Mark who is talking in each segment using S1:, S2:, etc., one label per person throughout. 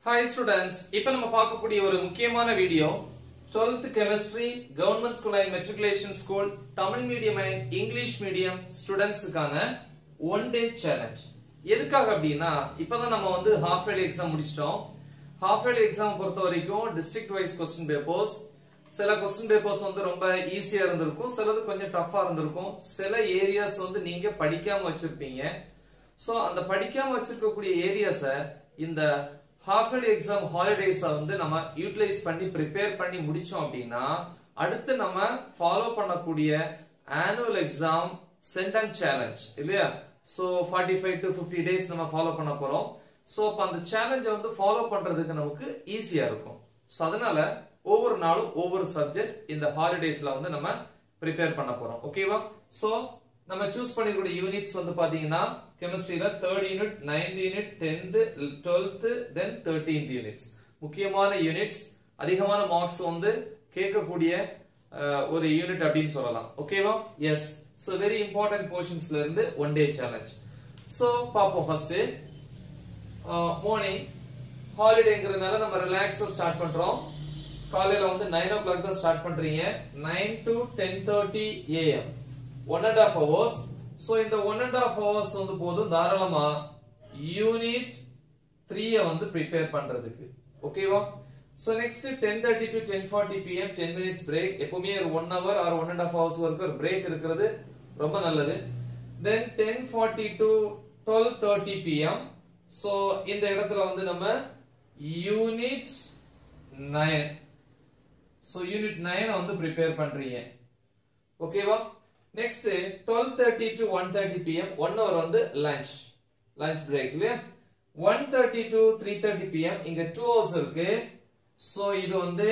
S1: hi students இப்போ நம்ம பார்க்கக்கூடிய ஒரு முக்கியமான video 12th chemistry government school and matriculation school Tamil medium and English medium ஸ்டூடெண்ட்ஸுக்கான ஒன் டே சேலஞ்ச் எதுக்காக அப்படின்னா இப்பதான் நம்ம வந்து ஹாஃப் இயர்லி எக்ஸாம் முடிச்சிட்டோம் ஹாஃப் இயர்லி எக்ஸாம் பொறுத்த வரைக்கும் டிஸ்ட்ரிக்ட் வைஸ் கொஸ்டின் பேப்பர்ஸ் சில கொஸ்டின் பேப்பர்ஸ் வந்து ரொம்ப ஈஸியா இருந்திருக்கும் சிலது கொஞ்சம் டஃபா இருந்திருக்கும் சில ஏரியாஸ் வந்து நீங்க படிக்காம வச்சிருப்பீங்க சோ அந்த படிக்காம வச்சிருக்கக்கூடிய ஏரியாஸ இந்த ஹாஃப் இயர்லி எக்ஸாம் ஹாலிடேஸ வந்து நம்ம யூட்டிலைஸ் பண்ணி ப்ரிப்பேர் பண்ணி முடிச்சோம் அப்படின்னா அடுத்து நம்ம ஃபாலோ பண்ணக்கூடிய ஆனுவல் எக்ஸாம் சென்டன் சேலஞ்ச் இல்லையா so forty five to fifty days நம்ம ஃபாலோ பண்ண போறோம் சோ அப்ப அந்த சேலஞ்சை வந்து ஃபாலோ பண்றதுக்கு நமக்கு ஈஸியா இருக்கும் சோ அதனால ஒவ்வொரு நாளும் ஒவ்வொரு சப்ஜெக்ட் இந்த ஹாலிடேஸ்ல வந்து நம்ம ப்ரிப்பேர் பண்ண போறோம் ஓகேவா சோ நம்ம சூஸ் பண்ணிருக்கூடிய யூனிட்ஸ் வந்து பாத்தீங்கன்னா கெமிஸ்ட்ரியில third unit ninth unit tenth twelfth then thirteenth units முக்கியமான யூனிட்ஸ் அதிகமான மார்க்ஸ் வந்து கேட்கக்கூடிய அஹ், ஒரு யூனிட் அப்படின்னு சொல்லலாம் ஓகேவா எஸ் சோ வெரி இம்பார்ட்டன்ட் போர்ஷன்ஸ்ல இருந்து ஒன் டே சேலஞ்ச் சோ பாப்போம் ஃபர்ஸ்ட் மார்னிங் ஹாலிடேங்கிறதுனால நம்ம ரிலாக்ஸா ஸ்டார்ட் பண்றோம் காலையில வந்து நைன் ஓ கிளாக் தான் ஸ்டார்ட் பண்றீங்க nine to ten thirty AM one and half hours so இந்த ஒன் அண்ட் ஆஃப் ஹவர்ஸ் வந்து போதும் தாராளமா யூனிட் த்ரீய வந்து ப்ரிப்பேர் பண்றதுக்கு ஓகேவா so next ten thirty to ten forty PM ten minutes break எப்பவுமே ஒரு one hour or one and half hours வரைக்கும் ஒரு பிரேக் இருக்கிறது ரொம்ப நல்லது then ten forty to twelve thirty PM so இந்த இடத்துல வந்து நம்ம unit nine so unit nine வந்து ப்ரிப்பேர் பண்றீங்க ஓகேவா next twelve thirty to one thirty PM one hour வந்து லஞ்ச் லஞ்ச் பிரேக் இல்லையா one thirty to three thirty PM இங்க டூ ஹவர்ஸ் இருக்கு ஸோ இது வந்து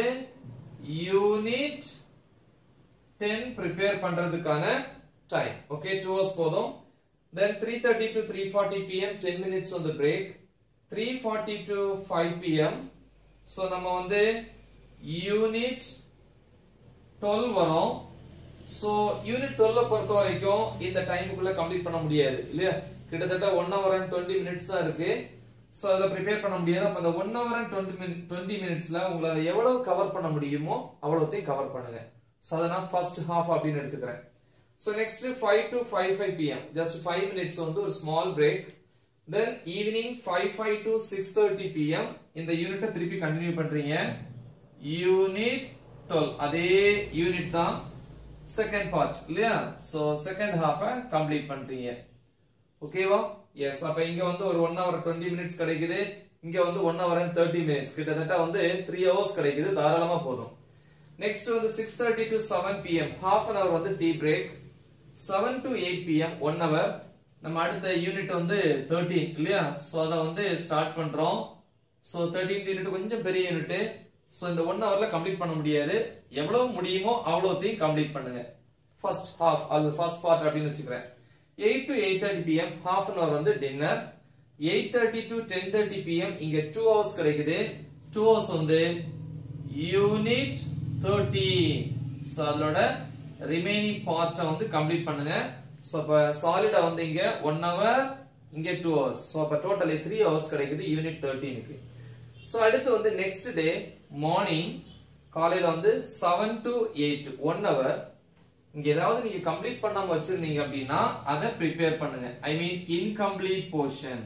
S1: யூனிட் டென் ப்ரிப்பேர் பண்றதுக்கான டைம் ஓகே டூ ஹவர்ஸ் போதும் then three thirty to three forty PM ten minutes வந்து break three forty to five PM so நம்ம வந்து unit twelve வரும் சோ யூனிட் டுவெல்ல பொறுத்த வரைக்கும் இந்த டைமுக்குள்ள கம்ப்ளீட் பண்ண முடியாது இல்லையா கிட்டத்தட்ட one hour and twenty minutes தான் இருக்கு சோ அதில் ப்ரிப்பேர் பண்ண முடியாது அப்ப அந்த one hour and twenty minute twenty மினிட்ஸ்ல உங்களால எவ்வளவு கவர் பண்ண முடியுமோ அவ்வளோத்தையும் கவர் பண்ணுங்க ஸோ அதை நான் ஃபர்ஸ்ட் ஹாஃப் அப்படின்னு எடுத்துக்கிறேன் so next five to five five PM just five minutes வந்து ஒரு small break then evening five five to six thirty PM இந்த யூனிட்டை திருப்பி கண்டினியூ பண்றீங்க யூனிட் டுவெல் அதே யூனிட் தான் செகண்ட் பார்ட் இல்லையா சோ செகண்ட் ஹாஃப கம்ப்ளீட் பண்றீங்க ஓகேவா எஸ் அப்ப இங்க வந்து ஒரு ஒன் ஹவர் டுவெண்ட்டி மினிட்ஸ் கிடைக்குது இங்க வந்து one hour and thirty minutes கிட்டத்தட்ட வந்து த்ரீ ஹவர்ஸ் கிடைக்குது தாராளமா போதும் நெக்ஸ்ட் வந்து six thirty to seven PM half an hour வந்து tea break seven to eight PM one hour நம்ம அடுத்த யூனிட் வந்து தேர்ட்டீன் இல்லையா சோ அதை வந்து ஸ்டார்ட் பண்றோம் சோ தேர்ட்டீன் யூனிட் கொஞ்சம் பெரிய யூனிட் சோ இந்த ஒன் ஹவர்ல கம்ப்ளீட் பண்ண முடியாது எவ்வளவு முடியுமோ அவ்வளோத்தையும் கம்ப்ளீட் பண்ணுங்க ஃபர்ஸ்ட் ஹாஃப் அது ஃபர்ஸ்ட் பார்ட் அப்படின்னு வச்சுக்கிறேன் eight to eight thirty PM half an hour வந்து dinner eight thirty to ten thirty PM இங்க டூ ஹவர்ஸ் கிடைக்குது டூ ஹவர்ஸ் வந்து யூனிட் தேர்ட்டி ஸோ அதோட ரிமைனிங் பார்ட்டை வந்து கம்ப்ளீட் பண்ணுங்க ஸோ அப்போ சாலிடா வந்து இங்க ஒன் ஹவர் இங்க டூ ஹவர்ஸ் ஸோ அப்போ டோட்டலி த்ரீ ஹவர்ஸ் கிடைக்குது யூனிட் தேர்ட்டீனுக்கு ஸோ அடுத்து வந்து நெக்ஸ்ட் டே மார்னிங் காலையில வந்து seven to eight one hour இங்க ஏதாவது நீங்க கம்ப்ளீட் பண்ணாம வச்சிருந்தீங்க அப்படின்னா அதை ப்ரிப்பேர் பண்ணுங்க ஐ மீன் இன்கம்ப்ளீட் போர்ஷன்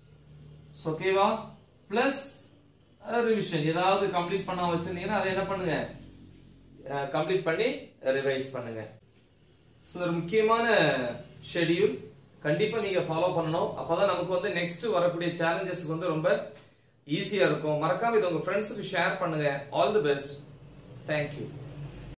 S1: ஓகேவா பிளஸ் ரிவிஷன் ஏதாவது கம்ப்ளீட் பண்ணாம வச்சிருந்தீங்கன்னா அதை என்ன பண்ணுங்க கம்ப்ளீட் பண்ணி ரிவைஸ் பண்ணுங்க ஸோ ஒரு முக்கியமான ஷெட்யூல் கண்டிப்பா நீங்க ஃபாலோ பண்ணணும் அப்பதான் நமக்கு வந்து நெக்ஸ்ட் வரக்கூடிய சேலஞ்சஸ்க்கு வந்து ரொம்ப ஈஸியா இருக்கும் மறக்காம இதை உங்க ஃப்ரெண்ட்ஸுக்கு ஷேர் பண்ணுங்க ஆல் தி பெஸ்ட் தேங்க்யூ